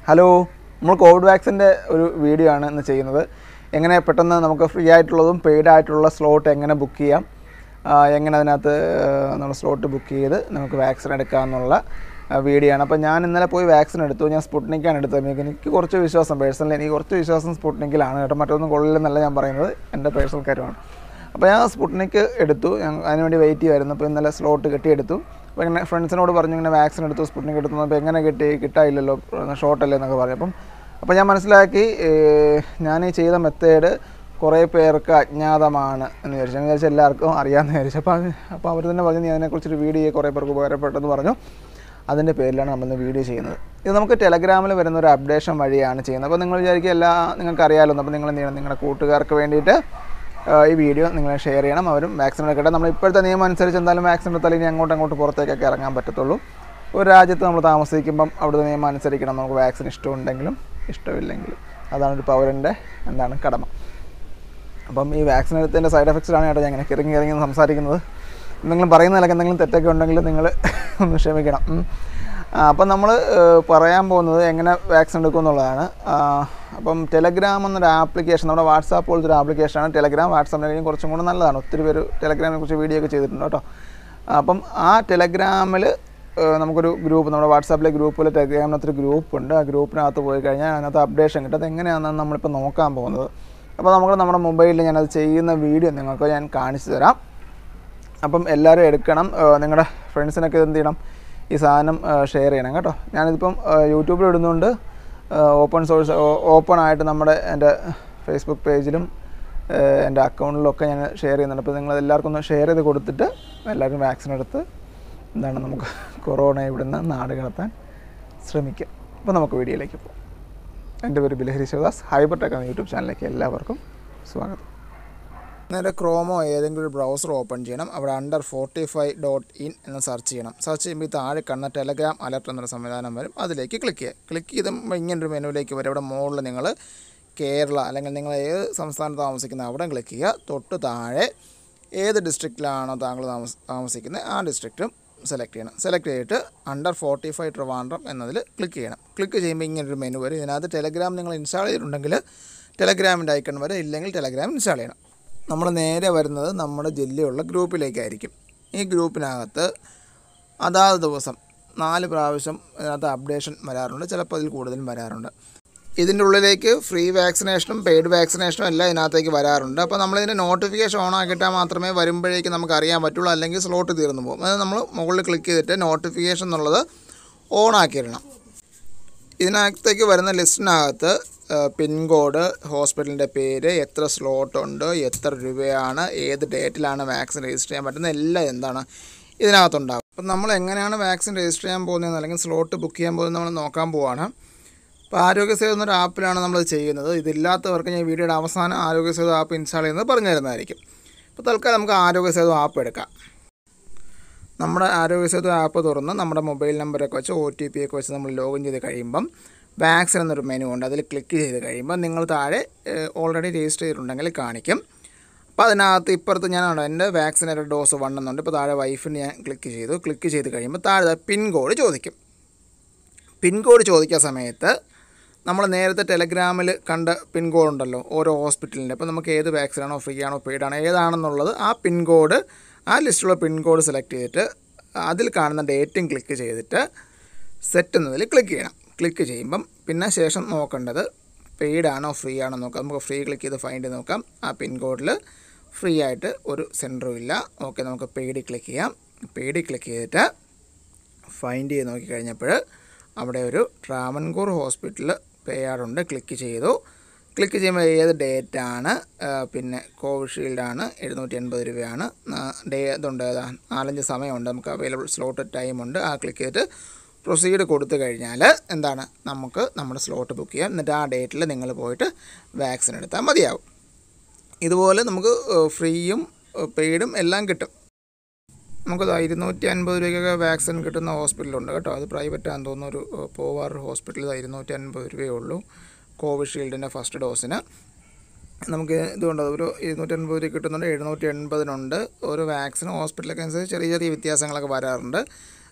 Hello നമ്മൾ Covid വാക്സിൻ്റെ ഒരു video ആണ് ഇന്ന് ചെയ്യുന്നത് എങ്ങനെ പെട്ടെന്ന് നമുക്ക് ഫ്രീ ആയിട്ടുള്ളതും പെയ്ഡ് ആയിട്ടുള്ള സ്ലോട്ട് എങ്ങനെ ബുക്ക് ചെയ്യാം ആ, എങ്ങനെ അതിനകത്ത് നമ്മൾ സ്ലോട്ട് ബുക്ക് ചെയ്ത് നമുക്ക് വാക്സിൻ എടുക്കാമെന്നുള്ള വീഡിയോ ആണ് അപ്പോൾ ഞാൻ ഇന്നലെ പോയി വാക്സിൻ എടുത്തു ഞാൻ സ്പുട്നിക്കാണ് എടുത്തത് എനിക്ക് എനിക്ക് കുറച്ച് വിശ്വാസം പേഴ്സണലി എനിക്ക് കുറച്ച് വിശ്വാസം സ്പുട്നിക്കിലാണ് കേട്ടോ മറ്റൊന്നും കൊള്ളില്ലെന്നല്ല ഞാൻ പറയുന്നത് എൻ്റെ പേഴ്സണൽ കാര്യമാണ് അപ്പോൾ ഞാൻ സ്പുട്നിക്ക് എടുത്തു ഞാൻ അതിനുവേണ്ടി വെയിറ്റ് ചെയ്യുമായിരുന്നു അപ്പോൾ ഇന്നലെ സ്ലോട്ട് കെട്ടിയെടുത്തു അപ്പോൾ ഇങ്ങനെ ഫ്രണ്ട്സിനോട് പറഞ്ഞു ഇങ്ങനെ വാക്സിൻ എടുത്തു സ്പുട്നിക് എടുത്തു അപ്പോൾ എങ്ങനെ കിട്ടി കിട്ടായില്ലല്ലോ ഷോർട്ടല്ലേ എന്നൊക്കെ പറഞ്ഞു അപ്പം അപ്പോൾ ഞാൻ മനസ്സിലാക്കി ഏഹ്, ഞാൻ ഈ ചെയ്ത മെത്തേഡ് കുറേ പേർക്ക് അജ്ഞാതമാണ് എന്ന് വിചാരിച്ചു ഞാൻ വിചാരിച്ചു എല്ലാവർക്കും അറിയാമെന്ന് വിചാരിച്ചു അപ്പോൾ അത് അപ്പോൾ അവർ തന്നെ പറഞ്ഞു നീ അതിനെക്കുറിച്ചൊരു വീഡിയോ കുറേ പേർക്ക് ഉപകാരപ്പെട്ടെന്ന് പറഞ്ഞു അതിൻ്റെ പേരിലാണ് നമ്മളിന്ന് വീഡിയോ ചെയ്യുന്നത് ഇത് നമുക്ക് ടെലഗ്രാമിൽ വരുന്ന ഒരു അപ്ഡേഷൻ വഴിയാണ് ചെയ്യുന്നത് അപ്പോൾ നിങ്ങൾ വിചാരിക്കുക എല്ലാ നിങ്ങൾക്ക് അറിയാമല്ലോ അപ്പോൾ നിങ്ങൾ എന്ത് ചെയ്യണം നിങ്ങളുടെ കൂട്ടുകാർക്ക് വേണ്ടിയിട്ട് ആ, ഈ വീഡിയോ നിങ്ങൾ ഷെയർ ചെയ്യണം അവരും വാക്സിൻ എടുക്കട്ടെ നമ്മൾ ഇപ്പോഴത്തെ നിയമം അനുസരിച്ച് എന്തായാലും വാക്സിൻ എടുത്താൽ ഇനി അങ്ങോട്ടും അങ്ങോട്ട് പുറത്തേക്കൊക്കെ ഇറങ്ങാൻ പറ്റത്തുള്ളൂ ഒരു രാജ്യത്ത് നമ്മൾ താമസിക്കുമ്പം അവിടുത്തെ നിയമം അനുസരിക്കണം നമുക്ക് വാക്സിൻ ഇഷ്ടമുണ്ടെങ്കിലും ഇഷ്ടമില്ലെങ്കിലും അതാണ് ഒരു പൗരൻ്റെ എന്താണ് കടമ അപ്പം ഈ വാക്സിൻ എടുത്തതിൻ്റെ സൈഡ് എഫക്ട്സിലാണ് കേട്ടോ ഞാൻ ഇങ്ങനെ ഇറങ്ങി ഇറങ്ങി സംസാരിക്കുന്നത് എന്തെങ്കിലും പറയുന്നതിലൊക്കെ എന്തെങ്കിലും തെറ്റൊക്കെ ഉണ്ടെങ്കിൽ നിങ്ങൾ ഒന്ന് ക്ഷമിക്കണം ഉം. ആ, അപ്പം നമ്മൾ പറയാൻ പോകുന്നത് എങ്ങനെ വാക്സിൻ എടുക്കും എന്നുള്ളതാണ് ആ, അപ്പം ടെലഗ്രാം എന്നൊരു ആപ്ലിക്കേഷൻ നമ്മുടെ വാട്സാപ്പ് പോലത്തെ ഒരു ആപ്ലിക്കേഷനാണ് ടെലഗ്രാം വാട്സാപ്പിനെ കുറച്ചും കൂടെ നല്ലതാണ് ഒത്തിരി പേര് ടെലഗ്രാമിനെ കുറിച്ച് വീഡിയോ ഒക്കെ ചെയ്തിട്ടുണ്ട് കേട്ടോ അപ്പം ആ ടെലഗ്രാമിൽ നമുക്കൊരു ഗ്രൂപ്പ് നമ്മുടെ വാട്സാപ്പിലെ ഗ്രൂപ്പിൽ ടെലഗ്രാമിനകത്തൊരു ഗ്രൂപ്പ് ഉണ്ട് ആ ഗ്രൂപ്പിനകത്ത് പോയി കഴിഞ്ഞാൽ അതിനകത്ത് അപ്ഡേഷൻ കിട്ടും അത് എങ്ങനെയാണെന്നാണ് നമ്മളിപ്പോൾ നോക്കാൻ പോകുന്നത് അപ്പോൾ നമുക്ക് നമ്മുടെ മൊബൈലിൽ ഞാനത് ചെയ്യുന്ന വീഡിയോ നിങ്ങൾക്ക് ഞാൻ കാണിച്ചു തരാം അപ്പം എല്ലാവരും എടുക്കണം നിങ്ങളുടെ ഫ്രണ്ട്സിനൊക്കെ എന്ത് ചെയ്യണം ഈ സാധനം ഷെയർ ചെയ്യണം കേട്ടോ ഞാനിതിപ്പം യൂട്യൂബിൽ ഇടുന്നുണ്ട് ഓപ്പൺ സോഴ്സ് ഓപ്പൺ ആയിട്ട് നമ്മുടെ എൻ്റെ ഫേസ്ബുക്ക് പേജിലും ഏഹ്, എൻ്റെ അക്കൗണ്ടിലൊക്കെ ഞാൻ ഷെയർ ചെയ്യുന്നുണ്ട് അപ്പോൾ നിങ്ങൾ എല്ലാവർക്കും ഒന്ന് ഷെയർ ചെയ്ത് കൊടുത്തിട്ട് എല്ലാവരും വാക്സിൻ എടുത്ത് എന്താണ് നമുക്ക് കൊറോണ ഇവിടുന്ന് നാട് കടത്താൻ ശ്രമിക്കാം അപ്പോൾ നമുക്ക് വീഡിയോയിലേക്ക് പോകാം എൻ്റെ പേര് ബിലഹരി ശിവദാസ് ഹൈബർ ടെക് എന്ന യൂട്യൂബ് ചാനലിലേക്ക് എല്ലാവർക്കും സ്വാഗതം നേരെ ക്രോമോ ഏതെങ്കിലും ഒരു ബ്രൗസർ ഓപ്പൺ ചെയ്യണം അവിടെ under forty five dot in എന്ന് സെർച്ച് ചെയ്യണം സെർച്ച് ചെയ്യുമ്പോൾ ഈ താഴെ കാണുന്ന ടെലഗ്രാം അലർട്ട് എന്നൊരു സംവിധാനം വരും അതിലേക്ക് ക്ലിക്ക് ചെയ്യുക ക്ലിക്ക് ചെയ്തുമ്പോൾ ഇങ്ങനൊരു മെനുവിലേക്ക് വരും അവിടെ മുകളിൽ നിങ്ങൾ കേരള അല്ലെങ്കിൽ നിങ്ങൾ ഏത് സംസ്ഥാനത്ത് താമസിക്കുന്ന അവിടെ ക്ലിക്ക് ചെയ്യുക തൊട്ട് താഴെ ഏത് ഡിസ്ട്രിക്റ്റിലാണോ താങ്കൾ താമസ താമസിക്കുന്നത് ആ ഡിസ്ട്രിക്റ്റും സെലക്ട് ചെയ്യണം സെലക്ട് ചെയ്തിട്ട് അണ്ടർ ഫോർട്ടി ഫൈവ് ട്രിവാൻഡ്രം എന്നതിൽ ക്ലിക്ക് ചെയ്യണം ക്ലിക്ക് ചെയ്യുമ്പോൾ ഇങ്ങനൊരു മെനു വരും ഇതിനകത്ത് ടെലഗ്രാം നിങ്ങൾ ഇൻസ്റ്റാൾ ചെയ്തിട്ടുണ്ടെങ്കിൽ ടെലഗ്രാമിൻ്റെ ഐക്കൺ വരെ ഇല്ലെങ്കിൽ ടെലഗ്രാം ഇൻസ്റ്റാൾ ചെയ്യണം നമ്മൾ നേരെ വരുന്നത് നമ്മുടെ ജില്ലയുള്ള ഗ്രൂപ്പിലേക്കായിരിക്കും ഈ ഗ്രൂപ്പിനകത്ത് അതാത് ദിവസം നാല് പ്രാവശ്യം ഇതിനകത്ത് അപ്ഡേഷൻ വരാറുണ്ട് ചിലപ്പോൾ അതിൽ കൂടുതലും വരാറുണ്ട് ഇതിൻ്റെ ഉള്ളിലേക്ക് ഫ്രീ വാക്സിനേഷനും പെയ്ഡ് വാക്സിനേഷനും എല്ലാം ഇതിനകത്തേക്ക് വരാറുണ്ട് അപ്പോൾ നമ്മളിതിൻ്റെ നോട്ടിഫിക്കേഷൻ ഓൺ ആക്കിയിട്ടാൽ മാത്രമേ വരുമ്പോഴേക്ക് നമുക്ക് അറിയാൻ പറ്റുള്ളൂ അല്ലെങ്കിൽ സ്ലോട്ട് തീർന്നു പോകും അത് നമ്മൾ മുകളിൽ ക്ലിക്ക് ചെയ്തിട്ട് നോട്ടിഫിക്കേഷൻ എന്നുള്ളത് ഓൺ ആക്കിയിടണം ഇതിനകത്തേക്ക് വരുന്ന ലിസ്റ്റിനകത്ത് പിൻകോഡ് ഹോസ്പിറ്റലിൻ്റെ പേര് എത്ര സ്ലോട്ട് ഉണ്ട് എത്ര രൂപയാണ് ഏത് ഡേറ്റിലാണ് വാക്സിൻ രജിസ്റ്റർ ചെയ്യാൻ പറ്റുന്നത് എല്ലാം എന്താണ് ഇതിനകത്തുണ്ടാകും അപ്പം നമ്മൾ എങ്ങനെയാണ് വാക്സിൻ രജിസ്റ്റർ ചെയ്യാൻ പോകുന്നത് അല്ലെങ്കിൽ സ്ലോട്ട് ബുക്ക് ചെയ്യാൻ പോകുന്നത് നമ്മൾ നോക്കാൻ പോവാണ് അപ്പോൾ ആരോഗ്യ സേതു എന്നൊരു ആപ്പിലാണ് നമ്മൾ ചെയ്യുന്നത് ഇതില്ലാത്തവർക്ക് ഞാൻ വീഡിയോയുടെ അവസാനം ആരോഗ്യ സേതു ആപ്പ് ഇൻസ്റ്റാൾ ചെയ്യുന്നത് പറഞ്ഞു തരുന്നതായിരിക്കും അപ്പോൾ തൽക്കാലം നമുക്ക് ആരോഗ്യ സേതു ആപ്പ് എടുക്കാം നമ്മുടെ ആരോഗ്യ സേതു ആപ്പ് തുറന്ന് നമ്മുടെ മൊബൈൽ നമ്പറൊക്കെ വെച്ച് ഒ ടി പി ഒക്കെ വെച്ച് നമ്മൾ ലോഗിൻ ചെയ്ത് കഴിയുമ്പം വാക്സിൻ എന്നൊരു മെനു ഉണ്ട് അതിൽ ക്ലിക്ക് ചെയ്ത് കഴിയുമ്പോൾ നിങ്ങൾ താഴെ ഓൾറെഡി രജിസ്റ്റർ ചെയ്തിട്ടുണ്ടെങ്കിൽ കാണിക്കും അപ്പോൾ അതിനകത്ത് ഇപ്പുറത്ത് ഞാനാണ് എൻ്റെ വാക്സിനേറ്റഡ് ഡോസ് വൺ എന്നുണ്ട് ഇപ്പോൾ താഴെ വൈഫിന് ഞാൻ ക്ലിക്ക് ചെയ്തു ക്ലിക്ക് ചെയ്ത് കഴിയുമ്പോൾ താഴെ പിൻകോഡ് ചോദിക്കും പിൻകോഡ് ചോദിക്കുന്ന സമയത്ത് നമ്മൾ നേരത്തെ ടെലഗ്രാമിൽ കണ്ട പിൻകോഡ് ഉണ്ടല്ലോ ഓരോ ഹോസ്പിറ്റലിൻ്റെ അപ്പോൾ നമുക്ക് ഏത് വാക്സിനാണോ ഫ്രീ ആണോ പെയ്ഡ് ആണോ ഏതാണെന്നുള്ളത് ആ പിൻകോഡ് ആ ലിസ്റ്റിലുള്ള പിൻകോഡ് സെലക്ട് ചെയ്തിട്ട് അതിൽ കാണുന്ന ഡേറ്റും ക്ലിക്ക് ചെയ്തിട്ട് സെറ്റ് എന്നതിൽ ക്ലിക്ക് ചെയ്യണം ക്ലിക്ക് ചെയ്യുമ്പം പിന്നെ ശേഷം നോക്കേണ്ടത് പെയ്ഡ് ആണോ ഫ്രീ ആണോ നോക്കാം നമുക്ക് ഫ്രീ ക്ലിക്ക് ചെയ്ത് ഫൈൻഡ് ചെയ്ത് നോക്കാം ആ പിൻകോഡിൽ ഫ്രീ ആയിട്ട് ഒരു സെൻറ്ററും ഇല്ല ഓക്കെ നമുക്ക് പെയ്ഡ് ക്ലിക്ക് ചെയ്യാം പെയ്ഡ് ക്ലിക്ക് ചെയ്തിട്ട് ഫൈൻഡ് ചെയ്ത് നോക്കിക്കഴിഞ്ഞപ്പോൾ അവിടെ ഒരു ട്രാവൻകൂർ ഹോസ്പിറ്റൽ പേയാടുണ്ട് ക്ലിക്ക് ചെയ്തു ക്ലിക്ക് ചെയ്യുമ്പോൾ ഏത് ഡേറ്റ് ആണ് ആ, പിന്നെ കോവിഷീൽഡാണ് എഴുന്നൂറ്റി എൺപത് രൂപയാണ് നാ- ഡേ ഇതുണ്ട് ഏതാ നാലഞ്ച് സമയമുണ്ട് നമുക്ക് അവൈലബിൾ സ്ലോട്ട് ടൈമുണ്ട് ആ ക്ലിക്ക് ചെയ്തിട്ട് പ്രൊസീഡ് കൊടുത്തു കഴിഞ്ഞാൽ എന്താണ് നമുക്ക് നമ്മുടെ സ്ലോട്ട് ബുക്ക് ചെയ്യാം എന്നിട്ട് ആ ഡേറ്റിൽ നിങ്ങൾ പോയിട്ട് വാക്സിൻ എടുത്താൽ മതിയാവും ഇതുപോലെ നമുക്ക് ഫ്രീയും പെയ്ഡും എല്ലാം കിട്ടും നമുക്കത് ഇരുന്നൂറ്റി അൻപത് രൂപയ്ക്കൊക്കെ വാക്സിൻ കിട്ടുന്ന ഹോസ്പിറ്റലുണ്ട് കേട്ടോ അത് പ്രൈവറ്റ് ആണെന്ന് തോന്നുന്നു ഒരു ഏഹ്, പോവാർ ഹോസ്പിറ്റലിൽ ഇരുന്നൂറ്റി അൻപത് രൂപയേ ഉള്ളൂ കോവിഷീൽഡിൻ്റെ ഫസ്റ്റ് ഡോസിന് നമുക്ക് ഇതുകൊണ്ട് ഒരു ഇരുന്നൂറ്റി അൻപത് രൂപ കിട്ടുന്നുണ്ട് എഴുന്നൂറ്റി എൺപതിനുണ്ട് ഒരു വാക്സിൻ ഹോസ്പിറ്റലൊക്കെ അനുസരിച്ച് ചെറിയ ചെറിയ വ്യത്യാസങ്ങളൊക്കെ വരാറുണ്ട്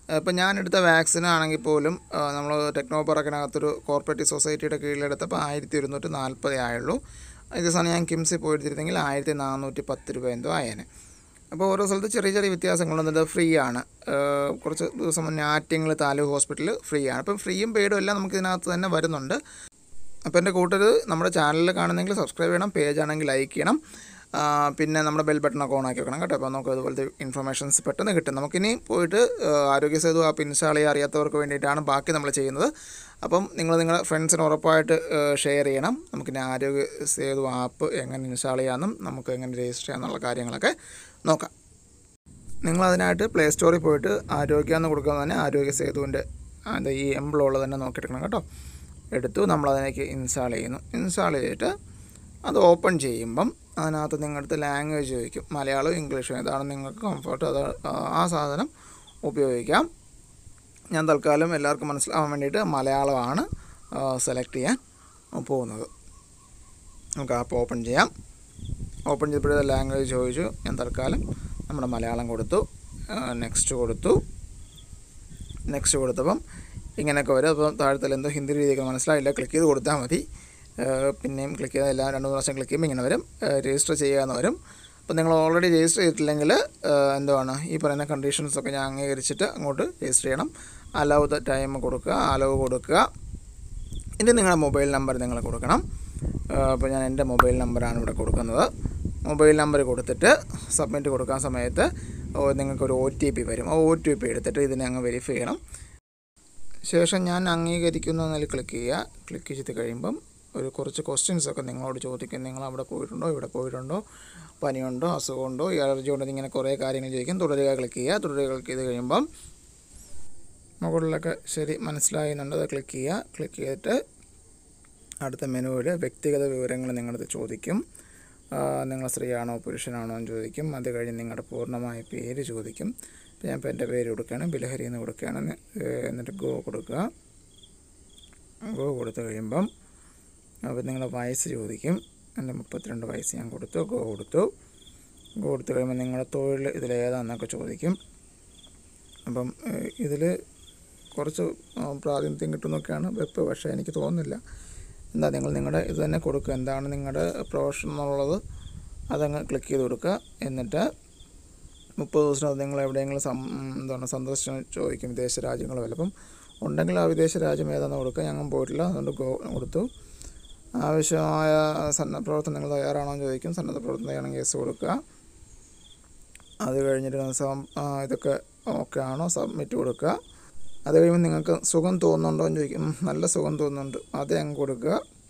ഇപ്പം ഞാൻ എടുത്ത വാക്സിൻ ആണെങ്കിൽ പോലും നമ്മൾ ടെക്നോ പാർക്കിനകത്തൊരു കോർപ്പറേറ്റീവ് സൊസൈറ്റിയുടെ കീഴിലെടുത്തപ്പോൾ ആയിരത്തി ഒരുന്നൂറ്റി നാൽപ്പതേ ആയുള്ളൂ ഇതേ സമയം ഞാൻ കിംസിൽ പോയിരുത്തിരുന്നെങ്കിൽ ആയിരത്തി നാനൂറ്റി പത്ത് രൂപ എന്തോ ആയേനെ അപ്പോൾ ഓരോ സ്ഥലത്ത് ചെറിയ ചെറിയ വ്യത്യാസങ്ങളുണ്ട് ഫ്രീ ആണ് ഏഹ് കുറച്ച് ദിവസം മുന്നേ ആറ്റിങ്ങൾ താലൂക്ക് ഹോസ്പിറ്റൽ ഫ്രീ ആണ് അപ്പം ഫ്രീയും പെയ്ഡും എല്ലാം നമുക്ക് ഇതിനകത്ത് തന്നെ വരുന്നുണ്ട് അപ്പോൾ എൻ്റെ കൂട്ടർ നമ്മുടെ ചാനലിൽ കാണുന്നെങ്കിൽ സബ്സ്ക്രൈബ് ചെയ്യണം പേജ് ആണെങ്കിൽ ലൈക്ക് ചെയ്യണം ആ, പിന്നെ നമ്മുടെ ബെൽ ബട്ടണൊക്കെ ഓൺ ആക്കി വെക്കണം കേട്ടോ അപ്പോൾ നമുക്ക് അതുപോലത്തെ ഇൻഫർമേഷൻസ് പെട്ടെന്ന് കിട്ടും നമുക്കിനി പോയിട്ട് ആ, ആരോഗ്യ സേതു ആപ്പ് ഇൻസ്റ്റാൾ ചെയ്യാൻ അറിയാത്തവർക്ക് വേണ്ടിയിട്ടാണ് ബാക്കി നമ്മൾ ചെയ്യുന്നത് അപ്പം നിങ്ങൾ നിങ്ങളുടെ ഫ്രണ്ട്സിന് ഉറപ്പായിട്ട് ഷെയർ ചെയ്യണം നമുക്കിനി ആരോഗ്യ സേതു ആപ്പ് എങ്ങനെ ഇൻസ്റ്റാൾ ചെയ്യാമെന്നും നമുക്ക് എങ്ങനെ രജിസ്റ്റർ ചെയ്യാമെന്നുള്ള കാര്യങ്ങളൊക്കെ നോക്കാം നിങ്ങളതിനായിട്ട് പ്ലേ സ്റ്റോറിൽ പോയിട്ട് ആരോഗ്യ എന്ന് കൊടുക്കുക തന്നെ ആരോഗ്യ സേതുവിൻ്റെ അത് ഈ എംബ്ലമുള്ളത് തന്നെ നോക്കിയെടുക്കണം കേട്ടോ എടുത്തു നമ്മളതിലേക്ക് ഇൻസ്റ്റാൾ ചെയ്യുന്നു ഇൻസ്റ്റാൾ ചെയ്തിട്ട് അത് ഓപ്പൺ ചെയ്യുമ്പം അതിനകത്ത് നിങ്ങളുടെ ലാംഗ്വേജ് ചോദിക്കും മലയാളവും ഇംഗ്ലീഷും ഏതാണ് നിങ്ങൾക്ക് കംഫർട്ട് അത് ആ സാധനം ഉപയോഗിക്കാം ഞാൻ തൽക്കാലം എല്ലാവർക്കും മനസ്സിലാവാൻ വേണ്ടിയിട്ട് മലയാളമാണ് സെലക്ട് ചെയ്യാൻ പോകുന്നത് നമുക്ക് ആപ്പ് ഓപ്പൺ ചെയ്യാം ഓപ്പൺ ചെയ്തപ്പോഴേ ലാംഗ്വേജ് ചോദിച്ചു ഞാൻ തൽക്കാലം നമ്മുടെ മലയാളം കൊടുത്തു നെക്സ്റ്റ് കൊടുത്തു നെക്സ്റ്റ് കൊടുത്തപ്പം ഇങ്ങനെയൊക്കെ വരും അപ്പോൾ താഴത്തിൽ എന്തോ ഹിന്ദി രീതിയൊക്കെ മനസ്സിലായില്ല ക്ലിക്ക് ചെയ്ത് കൊടുത്താൽ മതി ഏഹ് പിന്നെയും ക്ലിക്ക് ചെയ്താൽ എല്ലാം രണ്ട് മൂന്ന് പ്രാവശ്യം ക്ലിക്ക് ചെയ്യുമ്പോൾ ഇങ്ങനെ വരും രജിസ്റ്റർ ചെയ്യാമെന്ന് വരും അപ്പോൾ നിങ്ങൾ ഓൾറെഡി രജിസ്റ്റർ ചെയ്തിട്ടില്ലെങ്കിൽ ഏഹ് എന്തുവാണ് ഈ പറയുന്ന കണ്ടീഷൻസ് ഒക്കെ ഞാൻ അംഗീകരിച്ചിട്ട് അങ്ങോട്ട് രജിസ്റ്റർ ചെയ്യണം അലൗ ദ ടൈം കൊടുക്കുക അലൗ കൊടുക്കുക ഇനി നിങ്ങളുടെ മൊബൈൽ നമ്പർ നിങ്ങൾ കൊടുക്കണം അപ്പോൾ ഞാൻ എൻ്റെ മൊബൈൽ നമ്പറാണ് ഇവിടെ കൊടുക്കുന്നത് മൊബൈൽ നമ്പർ കൊടുത്തിട്ട് സബ്മിറ്റ് കൊടുക്കാൻ സമയത്ത് ഓ, നിങ്ങൾക്കൊരു ഒ ടി പി വരും ആ ഒ ടി പി എടുത്തിട്ട് ഇതിനെ അങ്ങ് വെരിഫൈ ചെയ്യണം ശേഷം ഞാൻ അംഗീകരിക്കുന്നു എന്നതിൽ ക്ലിക്ക് ചെയ്യുക ക്ലിക്ക് ചെയ്ത് കഴിയുമ്പം ഒരു കുറച്ച് ക്വസ്റ്റ്യൻസ് ഒക്കെ നിങ്ങളോട് ചോദിക്കും നിങ്ങൾ അവിടെ പോയിട്ടുണ്ടോ ഇവിടെ പോയിട്ടുണ്ടോ പനിയുണ്ടോ അസുഖമുണ്ടോ ഈ അലർജി ഉണ്ടോ ഇങ്ങനെ കുറേ കാര്യങ്ങൾ ചോദിക്കും തുടരുക ക്ലിക്ക് ചെയ്യുക തുടരുക ക്ലിക്ക് ചെയ്ത് കഴിയുമ്പം മുകളിലൊക്കെ ശരി മനസ്സിലാകുന്നുണ്ട് അത് ക്ലിക്ക് ചെയ്യുക ക്ലിക്ക് ചെയ്തിട്ട് അടുത്ത മെനുവിൽ വ്യക്തിഗത വിവരങ്ങൾ നിങ്ങളത് ചോദിക്കും ആ, നിങ്ങൾ സ്ത്രീയാണോ പുരുഷനാണോ എന്ന് ചോദിക്കും അത് കഴിഞ്ഞ് നിങ്ങളുടെ പൂർണ്ണമായ പേര് ചോദിക്കും ഇപ്പം ഞാൻ ഇപ്പോൾ എൻ്റെ പേര് കൊടുക്കുകയാണ് ബിലഹരി എന്ന് കൊടുക്കുകയാണ് ന്ന്- ഏ, എന്നിട്ട് ഗോ കൊടുക്കുക ഗോ കൊടുത്തു കഴിയുമ്പം അപ്പോൾ നിങ്ങളുടെ വയസ്സ് ചോദിക്കും എൻ്റെ മുപ്പത്തിരണ്ട് വയസ്സ് ഞാൻ കൊടുത്തു ഗോ കൊടുത്തു ഗോ കൊടുത്തു കഴിയുമ്പോൾ നിങ്ങളുടെ തൊഴിൽ ഇതിലേതാണെന്നൊക്കെ ചോദിക്കും അപ്പം ഇതിൽ കുറച്ച് ആ, പ്രാതിനിധ്യം കിട്ടുന്നൊക്കെയാണ് വെപ്പ് പക്ഷേ എനിക്ക് തോന്നുന്നില്ല എന്താ നിങ്ങൾ നിങ്ങളുടെ ഇത് തന്നെ കൊടുക്കുക എന്താണ് നിങ്ങളുടെ പ്രൊഫഷൻ എന്നുള്ളത് അതങ്ങ് ക്ലിക്ക് ചെയ്ത് കൊടുക്കുക എന്നിട്ട് മുപ്പത് ദിവസത്തിനകത്ത് നിങ്ങൾ എവിടെയെങ്കിലും സം എന്താണ് സന്ദർശനം ചോദിക്കും വിദേശ രാജ്യങ്ങൾ വല്ലപ്പം ഉണ്ടെങ്കിൽ ആ വിദേശ രാജ്യം ഏതാണെന്ന് കൊടുക്കുക ഞങ്ങൾ പോയിട്ടില്ല അതുകൊണ്ട് ഗോ കൊടുത്തു ആവശ്യമായ സന്നദ്ധ പ്രവർത്തനം നിങ്ങൾ തയ്യാറാണോ എന്ന് ചോദിക്കും സന്നദ്ധ പ്രവർത്തനം തയ്യാറാണെങ്കിൽ കേസ് കൊടുക്കുക അത് കഴിഞ്ഞിട്ട് സം ആ, ഇതൊക്കെ ഓക്കെ ആണോ സബ്മിറ്റ് കൊടുക്കുക അത് കഴിയുമ്പോൾ നിങ്ങൾക്ക് സുഖം തോന്നുന്നുണ്ടോ എന്ന് ചോദിക്കും ഉം, നല്ല സുഖം തോന്നുന്നുണ്ട് അത് അങ്ങ് കൊടുക്കുക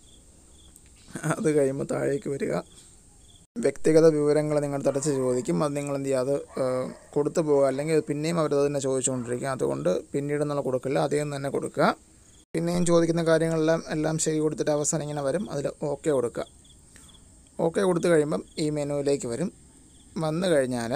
അത് കഴിയുമ്പോൾ താഴേക്ക് വരിക വ്യക്തിഗത വിവരങ്ങൾ നിങ്ങൾ തടച്ച് ചോദിക്കും അത് നിങ്ങൾ എന്ത് ചെയ്യുക അത് ഏഹ്, കൊടുത്തു പോകുക അല്ലെങ്കിൽ പിന്നെയും അവർ തന്നെ ചോദിച്ചുകൊണ്ടിരിക്കും അതുകൊണ്ട് പിന്നീട് എന്നുള്ള കൊടുക്കില്ല അധികം തന്നെ കൊടുക്കുക പിന്നെയും ചോദിക്കുന്ന കാര്യങ്ങളെല്ലാം എല്ലാം ശരി കൊടുത്തിട്ട് അവസാനം ഇങ്ങനെ വരും അതിൽ ഓക്കെ കൊടുക്കുക ഓക്കെ കൊടുത്തു കഴിയുമ്പം ഈ മെനുവിലേക്ക് വരും വന്നു കഴിഞ്ഞാൽ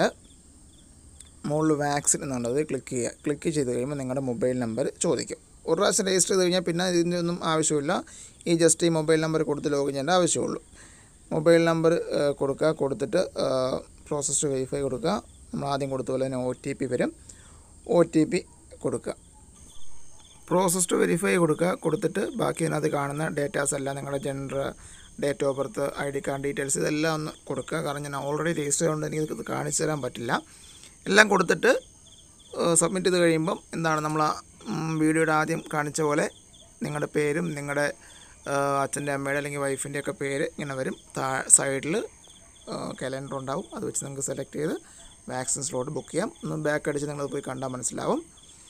മുകളിൽ വാക്സിൻ എന്നുള്ളത് ക്ലിക്ക് ചെയ്യുക ക്ലിക്ക് ചെയ്ത് കഴിയുമ്പോൾ നിങ്ങളുടെ മൊബൈൽ നമ്പർ ചോദിക്കും ഒരു പ്രാവശ്യം രജിസ്റ്റർ ചെയ്ത് കഴിഞ്ഞാൽ പിന്നെ ഇതിൻ്റെ ഒന്നും ആവശ്യമില്ല ഈ ജസ്റ്റ് ഈ മൊബൈൽ നമ്പർ കൊടുത്ത് ലോഗിൻ ചെയ്യേണ്ട ആവശ്യമുള്ളൂ മൊബൈൽ നമ്പർ കൊടുക്കുക കൊടുത്തിട്ട് പ്രോസസ് വെരിഫൈ കൊടുക്കുക നമ്മൾ ആദ്യം കൊടുത്ത പോലെ തന്നെ ഒ ടി പി വരും ഒ ടി പി കൊടുക്കുക പ്രോസസ് ടു വെരിഫൈ കൊടുക്കുക കൊടുത്തിട്ട് ബാക്കി ഇതിനകത്ത് കാണുന്ന ഡേറ്റാസ് എല്ലാം നിങ്ങളുടെ gender date of birth I D card details ഇതെല്ലാം ഒന്ന് കൊടുക്കുക കാരണം ഞാൻ ഓൾറെഡി രജിസ്റ്റർ ചെയ്തുകൊണ്ട് എനിക്ക് ഇത് കാണിച്ചു തരാൻ പറ്റില്ല എല്ലാം കൊടുത്തിട്ട് സബ്മിറ്റ് ചെയ്ത് കഴിയുമ്പം എന്താണ് നമ്മൾ ആ വീഡിയോയുടെ ആദ്യം കാണിച്ച പോലെ നിങ്ങളുടെ പേരും നിങ്ങളുടെ അച്ഛൻ്റെ അമ്മയുടെ അല്ലെങ്കിൽ വൈഫിൻ്റെ ഒക്കെ പേര് ഇങ്ങനെ വരും താ സൈഡിൽ കലണ്ടർ ഉണ്ടാവും അത് വെച്ച് നിങ്ങൾക്ക് സെലക്ട് ചെയ്ത് വാക്സിൻ സ്ലോട്ട് ബുക്ക് ചെയ്യാം ഒന്ന് ബാക്ക് അടിച്ച് നിങ്ങൾ പോയി കണ്ടാൽ മനസ്സിലാവും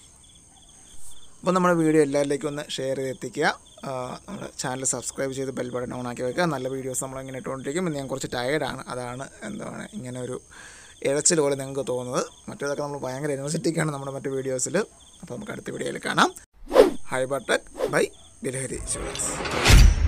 അപ്പോൾ നമ്മുടെ വീഡിയോ എല്ലാവരിലേക്കും ഒന്ന് ഷെയർ ചെയ്ത് എത്തിക്കുക ആ, നമ്മുടെ ചാനൽ സബ്സ്ക്രൈബ് ചെയ്ത് ബെൽ ബട്ടൺ ഓൺ ആക്കി വെക്കുക നല്ല വീഡിയോസ് നമ്മളിങ്ങനെ ഇട്ടുകൊണ്ടിരിക്കും ഇന്ന് ഞാൻ കുറച്ച് ടയേർഡാണ് അതാണ് എന്താണ് ഇങ്ങനെ ഒരു ഇഴച്ചിൽ പോലെ നിങ്ങൾക്ക് തോന്നുന്നത് മറ്റേതൊക്കെ നമ്മൾ ഭയങ്കര എനർജറ്റിക്കാണ് നമ്മുടെ മറ്റു വീഡിയോസിൽ അപ്പോൾ നമുക്ക് അടുത്ത വീഡിയോയിൽ കാണാം ഹൈ ബട്ടക് ബൈ ബിലഹരി ശിവദാസ്